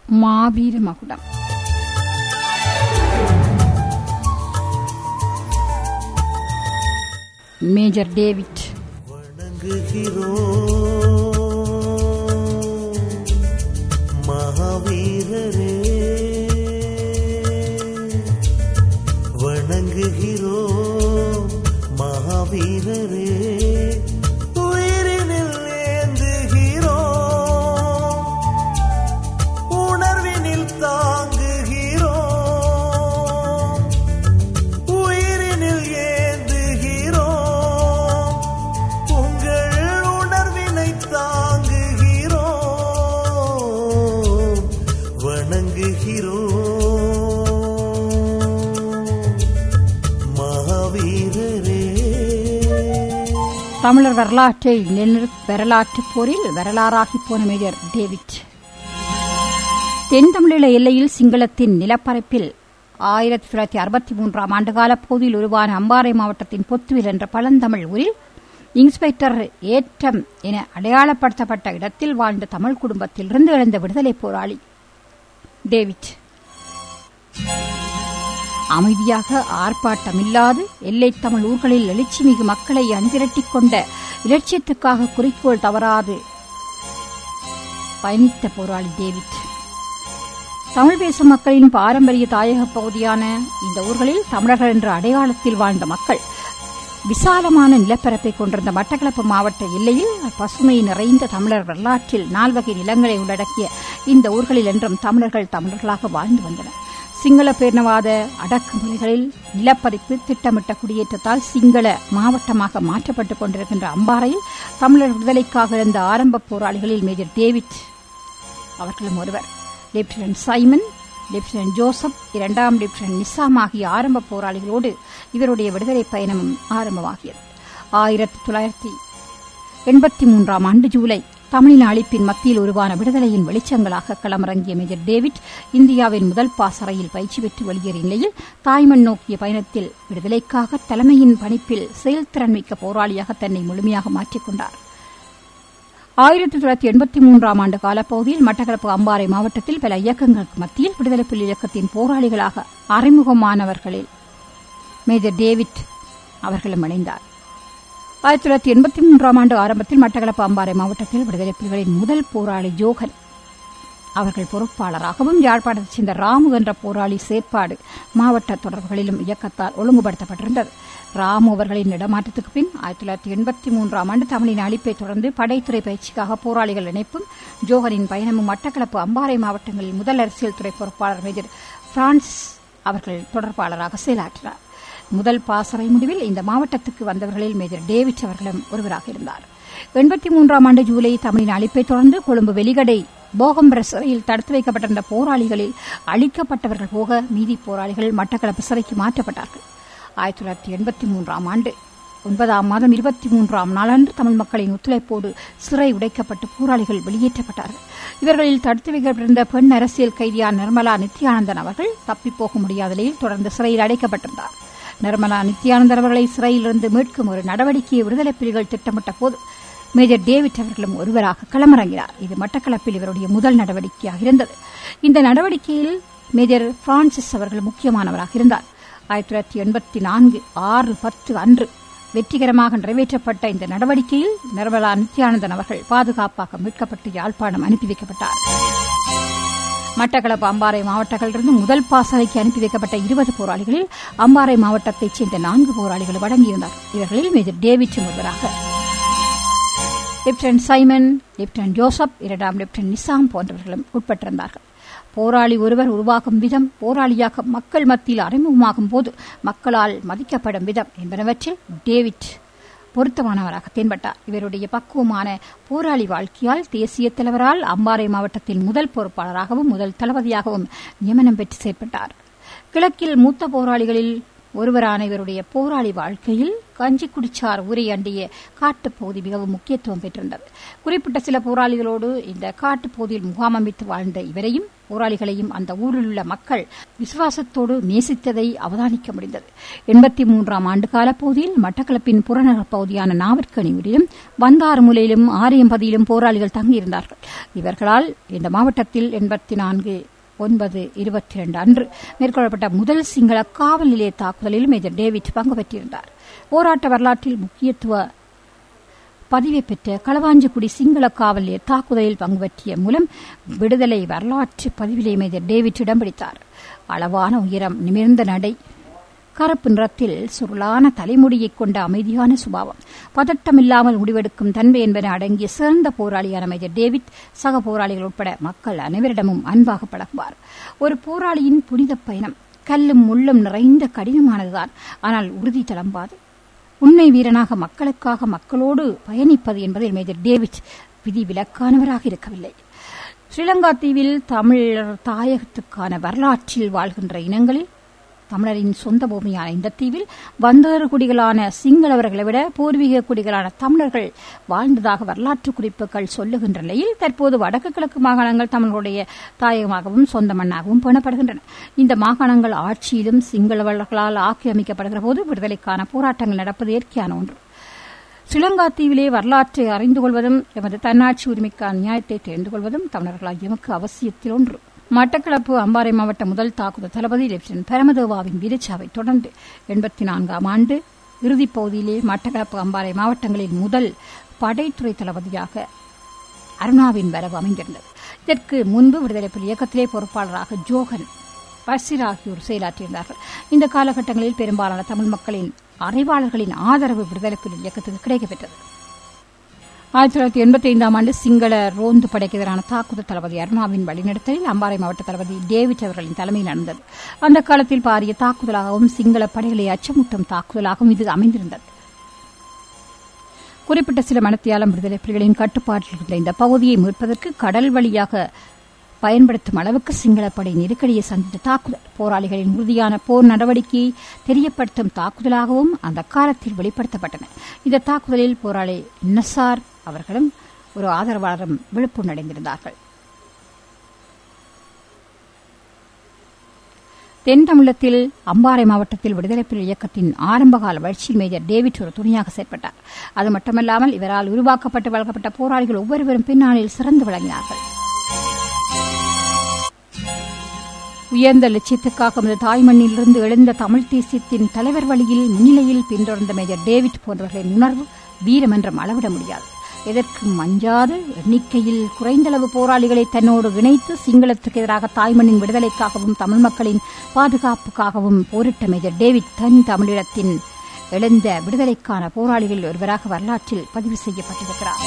மாவீர மகுடம் major David வணங்குகிறோம் மகாவீரரே வணங்குகிறோம் மகாவீரரே உயிரினில் ஏந்துகிறோம் உணர்வினில் தாங்குகிறோம் உயிரினில் ஏந்துகிறோம் உங்கள் உணர்வினை தாங்குகிறோம் வணங்குகிறோம் மகாவீரரே தமிழர் வரலாற்றை நிலைநிறு வரலாற்று போரில் வரலாறாகி போன மேஜர் டேவிட் தென் தமிழீழ எல்லையில் சிங்களத்தின் நிலப்பரப்பில் ஆயிரத்தி தொள்ளாயிரத்தி அறுபத்தி மூன்றாம் ஆண்டுகால போதில் உருவான அம்பாறை மாவட்டத்தின் பொத்துவில் என்ற பழந்தமிழ் ஊரில் இன்ஸ்பெக்டர் ஏற்றம் என அடையாளப்படுத்தப்பட்ட இடத்தில் வாழ்ந்த தமிழ் குடும்பத்திலிருந்து எழுந்த விடுதலை போராளி டேவிட் அமைதியாக ஆர்ப்பாட்டமில்லாது எல்லைத் தமிழ் ஊர்களில் எழுச்சிமிகு மக்களை அணிதிரட்டிக் கொண்ட இலட்சியத்துக்காக குறிக்கோள் தவறாது பயணித்த போராளி டேவிட் தமிழ் பேசும் மக்களின் பாரம்பரிய தாயக பகுதியான இந்த ஊர்களில் தமிழர்கள் என்ற அடையாளத்தில் வாழ்ந்த மக்கள் விசாலமான நிலப்பரப்பை கொண்டிருந்த மட்டக்களப்பு மாவட்ட எல்லையில் பசுமை நிறைந்த தமிழர் வரலாற்றில் நால்வகை நிலங்களை உள்ளடக்கிய இந்த ஊர்களில் என்றும் தமிழர்கள் தமிழர்களாக வாழ்ந்து வந்தனர் சிங்கள பேரினவாத அடக்குமுறைகளில் நிலப்பதிப்பு திட்டமிட்ட குடியேற்றத்தால் சிங்கள மாவட்டமாக மாற்றப்பட்டுக் கொண்டிருக்கின்ற அம்பாறையில் தமிழர் விடுதலைக்காக இருந்த ஆரம்ப போராளிகளில் மேஜர் டேவிட் அவர்களும் ஒருவர் லெப்டினன்ட் சைமன் லெப்டினன்ட் ஜோசப் இரண்டாம் லெப்டினன்ட் நிசாம் ஆகிய ஆரம்ப போராளிகளோடு இவருடைய விடுதலை பயணமும் ஆரம்பமாகியது ஆயிரத்தி தொள்ளாயிரத்தி எண்பத்தி மூன்றாம் ஆண்டு ஜூலை தமிழின அழிப்பின் மத்தியில் உருவான விடுதலையின் வெளிச்சங்களாக களமிறங்கிய மேஜர் டேவிட் இந்தியாவின் முதல் பாசறையில் பயிற்சி பெற்று வெளியேறிய நிலையில் தாய்மண் நோக்கிய பயணத்தில் விடுதலைக்காக தலைமையின் பணிப்பில் செயல்திறன் மிக்க போராளியாக தன்னை முழுமையாக மாற்றிக்கொண்டார் ஆயிரத்தி தொள்ளாயிரத்தி எண்பத்தி மூன்றாம் ஆண்டு காலப்பகுதியில் மட்டக்களப்பு அம்பாறை மாவட்டத்தில் பல இயக்கங்களுக்கு மத்தியில் விடுதலை புலி இயக்கத்தின் போராளிகளாக அறிமுகமானவர்களில் மேஜர் டேவிட் அவர்களும் இணைந்தார் ஆயிரத்தி தொள்ளாயிரத்தி எண்பத்தி மூன்றாம் ஆண்டு ஆரம்பத்தில் மட்டக்களப்பு அம்பாறை மாவட்டத்தில் விடுதலை புலிகளின் முதல் போராளி ஜோகன் அவர்கள் பொறுப்பாளராகவும் யாழ்ப்பாணத்தைச் சேர்ந்த ராமு என்ற போராளி செயற்பாடு மாவட்ட தொடர்புகளிலும் இயக்கத்தால் ஒழுங்குபடுத்தப்பட்டிருந்தது ராமு அவர்களின் இடமாற்றத்துக்கு பின் ஆயிரத்தி தொள்ளாயிரத்தி எண்பத்தி மூன்றாம் ஆண்டு தமிழின் அழிப்பை தொடர்ந்து படைத்துறை பயிற்சிக்காக போராளிகள் இணைப்பும் ஜோகனின் பயணமும் மட்டக்களப்பு அம்பாறை மாவட்டங்களில் முதல் அரசியல் துறை பொறுப்பாளர் மேஜர் பிரான்சிஸ் அவர்கள் தொடர்பாளராக செயலாற்றினார் முதல் பாசறை முடிவில் இந்த மாவட்டத்துக்கு வந்தவர்களில் மேஜர் டேவிட் அவர்களும் ஒருவராக இருந்தார் எண்பத்தி மூன்றாம் ஆண்டு ஜூலை தமிழின் அழிப்பை தொடர்ந்து கொழும்பு வெலிகடை போகம்பர சிறையில் தடுத்து வைக்கப்பட்டிருந்த போராளிகளில் அழிக்கப்பட்டவர்கள் போக மீதி போராளிகள் மட்டக்களப்பு சிறைக்கு மாற்றப்பட்டார்கள் ஆயிரத்தி தொள்ளாயிரத்தி எண்பத்தி மூன்றாம் ஆண்டு ஒன்பதாம் மாதம் இருபத்தி மூன்றாம் நாளன்று தமிழ் மக்களின் ஒத்துழைப்போடு சிறை உடைக்கப்பட்டு போராளிகள் வெளியேற்றப்பட்டார்கள் இவர்களில் தடுத்து வைக்கப்பட்டிருந்த பெண் அரசியல் கைதியான நிர்மலா நித்யானந்தன் அவர்கள் தப்பிப்போக முடியாத நிலையில் தொடர்ந்து சிறையில் அடைக்கப்பட்டிருந்தார் நிர்மலா நித்யானந்தன் அவர்களை சிறையிலிருந்து மீட்கும் ஒரு நடவடிக்கையை விடுதலை புலிகள் திட்டமிட்ட போது மேஜர் டேவிட் அவர்களும் ஒருவராக களமிறங்கினார் இது மட்டக்களப்பில் இவருடைய முதல் நடவடிக்கையாக இருந்தது இந்த நடவடிக்கையில் மேஜர் பிரான்சிஸ் அவர்கள் முக்கியமானவராக இருந்தார் ஆயிரத்தி தொள்ளாயிரத்தி எண்பத்தி நான்கு ஆறு பத்து அன்று வெற்றிகரமாக நிறைவேற்றப்பட்ட இந்த நடவடிக்கையில் நிர்மலா நித்யானந்தன் அவர்கள் பாதுகாப்பாக மீட்கப்பட்டு யாழ்ப்பாணம் அனுப்பி வைக்கப்பட்டார் மட்டக்களப்பு அம்பாறை மாவட்டங்களிலிருந்து முதல் பாசறைக்கு அனுப்பி வைக்கப்பட்ட இருபது போராளிகளில் அம்பாறை மாவட்டத்தைச் சேர்ந்த நான்கு போராளிகள் அடங்கியிருந்தார் இவர்களில் மேஜர் டேவிட் ஒருவராக லெப்டினன்ட் சைமன் லெப்டினன்ட் ஜோசப் இரண்டாம் லெப்டினன்ட் நிசாம் போன்றவர்களும் உட்பட்டிருந்தார்கள் போராளி ஒருவர் உருவாகும் விதம் போராளியாக மக்கள் மத்தியில் அறிமுகமாகும் போது மக்களால் மதிக்கப்படும் விதம் என்பனவற்றில் டேவிட் பொருத்தமானவராக தென்பட்டார் இவருடைய பக்குவமான போராளி வாழ்க்கையால் தேசிய தலைவரால் அம்பாறை மாவட்டத்தின் முதல் பொறுப்பாளராகவும் முதல் தளபதியாகவும் நியமனம் பெற்று செயற்பட்டார் கிழக்கில் மூத்த போராளிகளில் ஒருவரான இவருடைய போராளி வாழ்க்கையில் கஞ்சிக்குடிச்சார் ஊரை அண்டிய காட்டுப்பகுதி மிகவும் முக்கியத்துவம் பெற்றிருந்தது குறிப்பிட்ட சில போராளிகளோடு இந்த காட்டுப்பகுதியில் முகாம் அமைத்து வாழ்ந்த இவரையும் போராளிகளையும் அந்த ஊரில் உள்ள மக்கள் விசுவாசத்தோடு நேசித்ததை அவதானிக்க முடிந்தது எண்பத்தி மூன்றாம் ஆண்டு காலப்பகுதியில் மட்டக்களப்பின் புறநகர் பகுதியான நாவற்கனியூரிலும் வந்தாறுமுலையிலும் ஆரியம்பதியிலும் போராளிகள் தங்கியிருந்தார்கள் இவர்களால் இந்த மாவட்டத்தில் எண்பத்தி நான்கு ஒன்பது இருபத்தி இரண்டு அன்று மேற்கொள்ளப்பட்ட முதல் சிங்கள காவல் நிலைய தாக்குதலில் மேஜர் டேவிட் பங்கு பெற்றிருந்தார் போராட்ட வரலாற்றில் முக்கியத்துவ பதிவை பெற்ற களவாஞ்சிக்குடி சிங்கள காவல் நிலைய தாக்குதலில் பங்கு பெற்றிய மூலம் விடுதலை வரலாற்று பதிவிலே மேஜர் டேவிட் இடம் பிடித்தார் அளவான உயரம் நிமிர்ந்த நடை கருப்பு நிறத்தில் சுருளான தலைமுடியைக் கொண்ட அமைதியான சுபாவம் பதட்டமில்லாமல் முடிவெடுக்கும் தன்மை என்பன அடங்கிய சிறந்த போராளியான மேஜர் டேவிட் சக போராளிகள் உட்பட மக்கள் அனைவரிடமும் அன்பாக பழகுவார் ஒரு போராளியின் புனித பயணம் கல்லும் முள்ளும் நிறைந்த கடினமானதுதான் ஆனால் உறுதி தளம்பாது உண்மை வீரனாக மக்களுக்காக மக்களோடு பயணிப்பது என்பதில் மேஜர் டேவிட் விதி விலக்கானவராக இருக்கவில்லை ஸ்ரீலங்கா தீவில் தமிழர் தாயகத்துக்கான வரலாற்றில் வாழ்கின்ற இனங்களில் தமிழரின் சொந்த பூமியான இந்த தீவில் வந்தேறு குடிகளான சிங்களவர்களை விட பூர்வீக குடிகளான தமிழர்கள் வாழ்ந்ததாக வரலாற்று குறிப்புகள் சொல்லுகின்ற நிலையில் தற்போது வடக்கு கிழக்கு மாகாணங்கள் தமிழர்களுடைய தாயகமாகவும் சொந்த மண்ணாகவும் பேணப்படுகின்றன இந்த மாகாணங்கள் ஆட்சியிலும் சிங்களவர்களால் ஆக்கிரமிக்கப்படுகிற போது விடுதலைக்கான போராட்டங்கள் நடப்பது இயற்கையான ஒன்று ஸ்ரீலங்கா தீவிலே வரலாற்றை அறிந்து கொள்வதும் எமது தன்னாட்சி உரிமைக்கான நியாயத்தை தெரிந்து கொள்வதும் தமிழர்களால் எமக்கு அவசியத்தில் ஒன்று மட்டக்களப்பு அம்பாறை மாவட்ட முதல் தாக்குதல் தளபதி லெப்டினன்ட் பரமதேவாவின் வீரச்சாவை தொடர்ந்து எண்பத்தி நான்காம் ஆண்டு இறுதிப் பகுதியிலே மட்டக்களப்பு அம்பாறை மாவட்டங்களின் முதல் படைத்துறை தளபதியாக அருணாவின் வரவு அமைந்திருந்தது இதற்கு முன்பு விடுதலை புலி இயக்கத்திலே பொறுப்பாளராக ஜோகன் பசிர் ஆகியோர் செயலாற்றியிருந்தார்கள் இந்த காலகட்டங்களில் பெரும்பாலான தமிழ் மக்களின் அறிவாளர்களின் ஆதரவு விடுதலை புலி இயக்கத்துக்கு கிடைக்கப்பெற்றது ஆயிரத்தி தொள்ளாயிரத்தி எண்பத்தி ஐந்தாம் ஆண்டு சிங்கள ரோந்து படைக்கு எதிரான தாக்குதல் தளபதி அருணாவின் வழிநடத்தலில் அம்பாறை மாவட்ட தளபதி டேவிட் அவர்களின் தலைமையில் நடந்தது அந்த காலத்தில் பாரிய தாக்குதலாகவும் சிங்கள படைகளை அச்சமூட்டும் தாக்குதலாகவும் இது அமைந்திருந்தது குறிப்பிட்ட சில மனத்தியாலம் விடுதலை புலிகளின் கட்டுப்பாட்டில் இருந்த இந்த பகுதியை மீட்பதற்கு கடல் வழியாக பயன்படுத்தும் அளவுக்கு சிங்களப்படை நெருக்கடியை சந்தித்த தாக்குதல் போராளிகளின் உறுதியான போர் நடவடிக்கையை தெரியப்படுத்தும் தாக்குதலாகவும் அந்த காலத்தில் வெளிப்படுத்தப்பட்டன இந்த தாக்குதலில் போராளி நசார் அவர்களும் ஒரு ஆதரவாளரும் விழுப்புணர்ந்திருந்தார்கள் தென் தமிழகத்தில் அம்பாறை மாவட்டத்தில் விடுதலை புலி இயக்கத்தின் ஆரம்பகால வளர்ச்சியில் மேஜர் டேவிட் ஒரு துணையாக செயற்பட்டார் அது மட்டுமல்லாமல் இவரால் உருவாக்கப்பட்டு வளர்க்கப்பட்ட போராளிகள் ஒவ்வொருவரும் பின்னாளில் சிறந்து விளங்கினார்கள் உயர்ந்த லட்சியத்துக்காக நமது தாய்மண்ணிலிருந்து எழுந்த தமிழ் தேசியத்தின் தலைவர் வழியில் முன்னிலையில் பின்தொடர்ந்த மேஜர் டேவிட் போன்றவர்களின் உணர்வு வீரம் என்றும் அளவிட முடியாது எதற்கும் அஞ்சாது எண்ணிக்கையில் குறைந்தளவு போராளிகளை தன்னோடு இணைத்து சிங்களத்துக்கு எதிராக தாய்மண்ணின் விடுதலைக்காகவும் தமிழ் மக்களின் பாதுகாப்புக்காகவும் போரிட்ட மேஜர் டேவிட் தன் தமிழீழத்தின் எழுந்த விடுதலைக்கான போராளிகளில் ஒருவராக வரலாற்றில் பதிவு செய்யப்பட்டிருக்கிறார்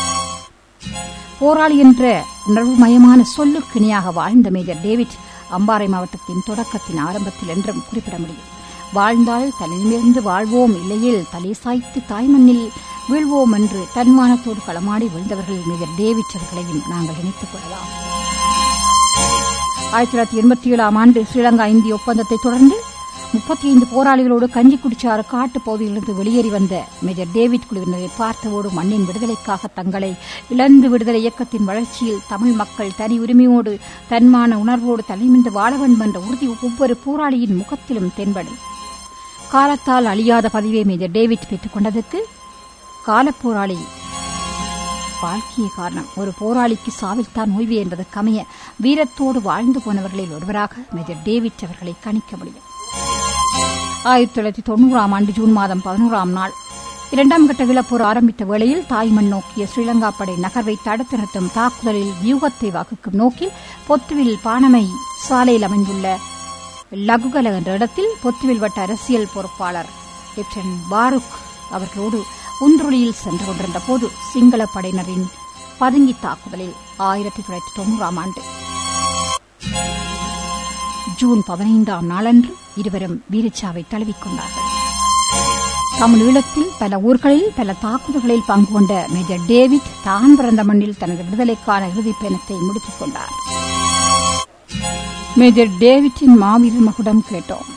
போராளி என்ற உணர்வுமயமான சொல்லுக்கு இணையாக வாழ்ந்த மேஜர் டேவிட் அம்பாறை மாவட்டத்தின் தொடக்கத்தின் ஆரம்பத்தில் என்றும் குறிப்பிட முடியும் வாழ்ந்தால் தலையிலிருந்து வாழ்வோம் இல்லையில் தலை சாய்த்து தாய்மண்ணில் வீழ்வோம் என்று தன்மானத்தோடு களமாடி விழுந்தவர்கள் மேஜர் டேவிட் அவர்களையும் நாங்கள் நினைத்துக் கொள்ளலாம் ஆயிரத்தி தொள்ளாயிரத்தி எண்பத்தி ஏழாம் ஆண்டு ஸ்ரீலங்கா இந்திய ஒப்பந்தத்தை தொடர்ந்து முப்பத்தி ஐந்து போராளிகளோடு கஞ்சிக்குடிச்சாறு காட்டு பகுதியிலிருந்து வெளியேறி வந்த மேஜர் டேவிட் குழுவினரை பார்த்தவோடு மண்ணின் விடுதலைக்காக தங்களை இழந்து விடுதலை இயக்கத்தின் வளர்ச்சியில் தமிழ் மக்கள் தனி உரிமையோடு தன்மான உணர்வோடு தலைமிந்து வாழ வேண்டும் என்ற உறுதி ஒவ்வொரு போராளியின் முகத்திலும் தென்படும் காலத்தால் அழியாத பதிவை மேஜர் டேவிட் பெற்றுக் கொண்டதற்கு காலப்போராளி வாழ்க்கையே காரணம் ஒரு போராளிக்கு சாவில்தான் ஓய்வு என்பதற்கு அமைய வீரத்தோடு வாழ்ந்து போனவர்களில் ஒருவராக மேஜர் டேவிட் அவர்களை கணிக்க முடியும் ஆயிரத்தி தொள்ளாயிரத்தி தொண்ணூறாம் ஆண்டு ஜூன் மாதம் பதினோராம் நாள் இரண்டாம் கட்ட விழப்போர் ஆரம்பித்த வேளையில் தாய்மண் நோக்கிய ஸ்ரீலங்கா படை நகர்வை தடுத்து நிறுத்தும் தாக்குதலில் வியூகத்தை வகுக்கும் நோக்கில் பொத்துவில் பானமை சாலையில் அமைந்துள்ள லகுகல என்ற இடத்தில் பொத்துவில் வட்ட அரசியல் பொறுப்பாளர் லெப்டினன்ட் பாருக் அவர்களோடு உந்துருளியில் சென்று கொண்டிருந்த போது சிங்கள படையினரின் பதுங்கி தாக்குதலில் ஆயிரத்தி தொள்ளாயிரத்தி தொண்ணூறாம் ஆண்டு ஜூன் பதினைந்தாம் நாளன்று இருவரும் வீரச்சாவை தழுவிக்கொண்டார்கள் தமிழீழத்தில் பல ஊர்களில் பல தாக்குதல்களில் பங்கு கொண்ட மேஜர் டேவிட் தான் பிறந்த மண்ணில் தனது விடுதலைக்கான இறுதிப் பயணத்தை முடித்துக் கொண்டார் மேஜர் டேவிட்டின் மாவீரர் மகுடம் கேட்டோம்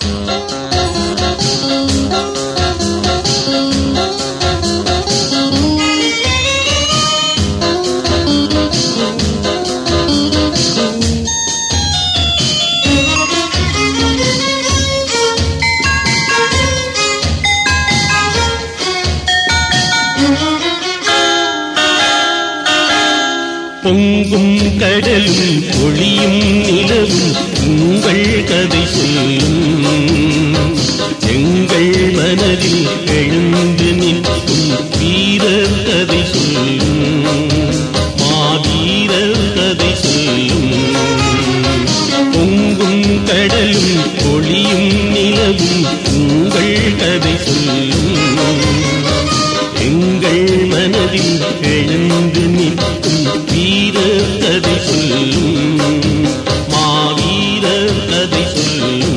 பொங்கும் கடலும் ஒளியும் நிலவும் உங்கள் கதை சொல்லும் எங்கள் மனதில் எழுந்து நிற்கும் வீரர் கதை சொல்லும் மாவீரர் கதை சொல்லும் பொங்கும் கடலும் ஒளியும் நிலவும் உங்கள் கதை சொல்லும் எங்கள் மனதில் எழுந்து நிற்கும் வீரர் கதை சொல்லும் மாவீரர் கதை சொல்லும்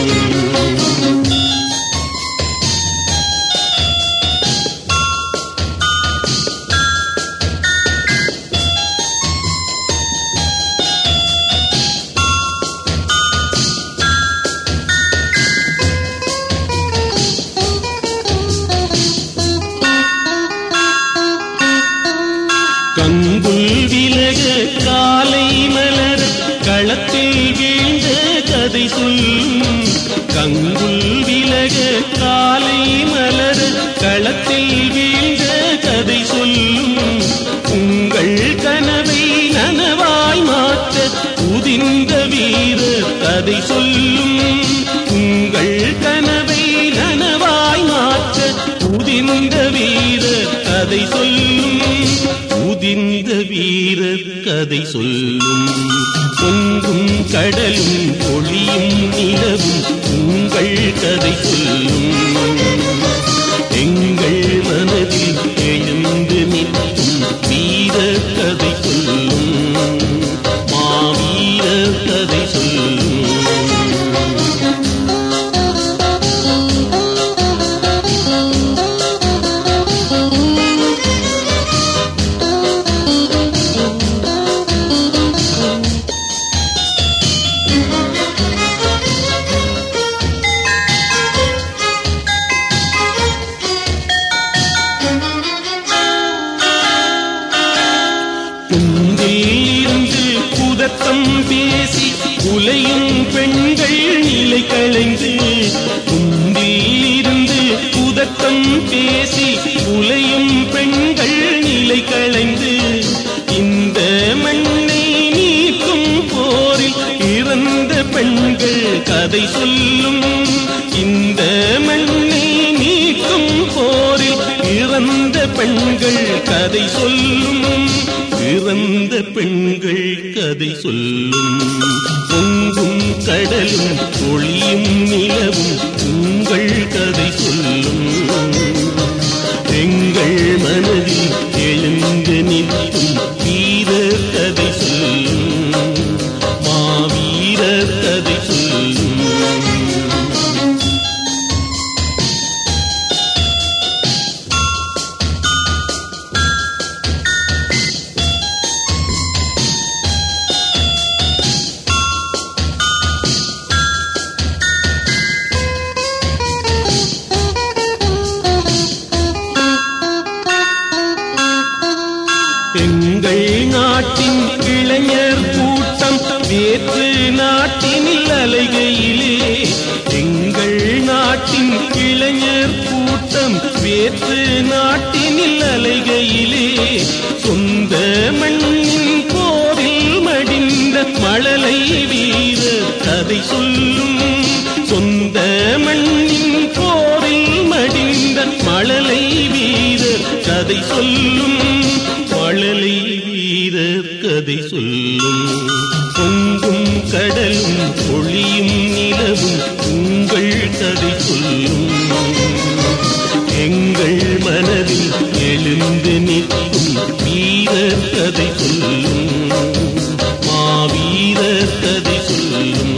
கங்குல் விலக காலை மலர் களத்தில் வீழ்ந்த கதை சொல்லும் கங்குல் விலக காலை மலர் களத்தில் வீழ்ந்த கதை சொல்லும் உங்கள் கனவை நனவாய் மாற்ற உதிர்ந்த வீரர் கதை சொல்லும் உங்கள் கனவை நனவாய் மாற்ற உதிர்ந்த வீரர் கதை சொல்லும் உதிர்ந்த வீரர் கதை சொல்லும் பொங்கும் கடலும் ஒளியும் நிலவும் உங்கள் கதை சொல்லும் எங்கள் மனதில் எழுந்து நிற்கும் வீரர் கதை சொல்லும் மாவீரர் கதை சொல்லும் குந்திலிருந்து குதத்தம் பேசி உலையும் பெண்கள் நிலை களைந்து குந்திலிருந்து குதத்தம் பேசி உலையும் பெண்கள் நிலை களைந்து இந்த மண்ணை நீக்கும் போரில் இறந்த பெண்கள் கதை சொல்லும் இந்த மண்ணை நீக்கும் போரில் இறந்த பெண்கள் கதை சொல்லும் இறந்த பெண்கள் கதை சொல்லும் பொங்கும் கடலும் ஒளியும் நிலவும் உங்கள் கதை சொல்லும் எங்கள் மனதில் எழுந்து நிற்கும் வீரர் கதை சொல்லும் மாவீரர் கதை சொல்லும் எங்கள் நாட்டின் இளைஞர் கூட்டம் வேற்று நாட்டினில் அலைகையிலே எங்கள் நாட்டின் இளைஞர் கூட்டம் வேற்று நாட்டினில் அலைகையிலே சொந்த மண்ணின் போரில் மடிந்த மழலை வீரர் கதை சொல்லும் சொந்த மண்ணின் போரில் மடிந்த மழலை வீரர் கதை சொல்லும் மழலை வீரர் கதை சொல்லும் பொங்கும் கடலும் ஒளியும் நிலவும் உங்கள் கதை சொல்லும் எங்கள் மனதில் எழுந்து நிற்கும் வீரர் கதை சொல்லும் மாவீரர் கதை சொல்லும்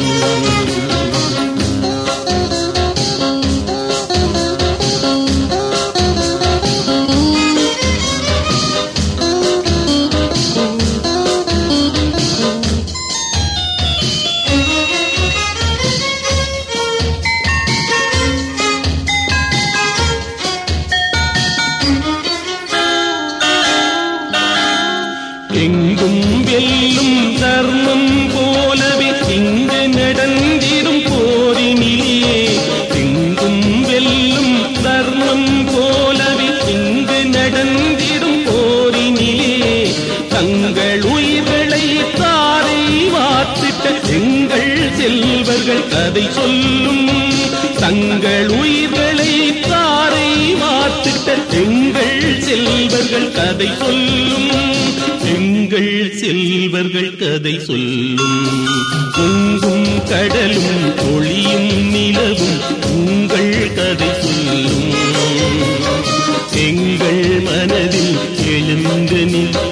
எங்கள் செல்வர்கள் கதை சொல்லும் தங்கள் உயிர்களை தாரை வாத்திட்ட எங்கள் செல்வர்கள் கதை சொல்லும் எங்கள் செல்வர்கள் கதை சொல்லும் பொங்கும் கடலும் ஒளியும் நிலவும் உங்கள் கதை சொல்லும் எங்கள் மனதில் எழுந்து நிற்கும்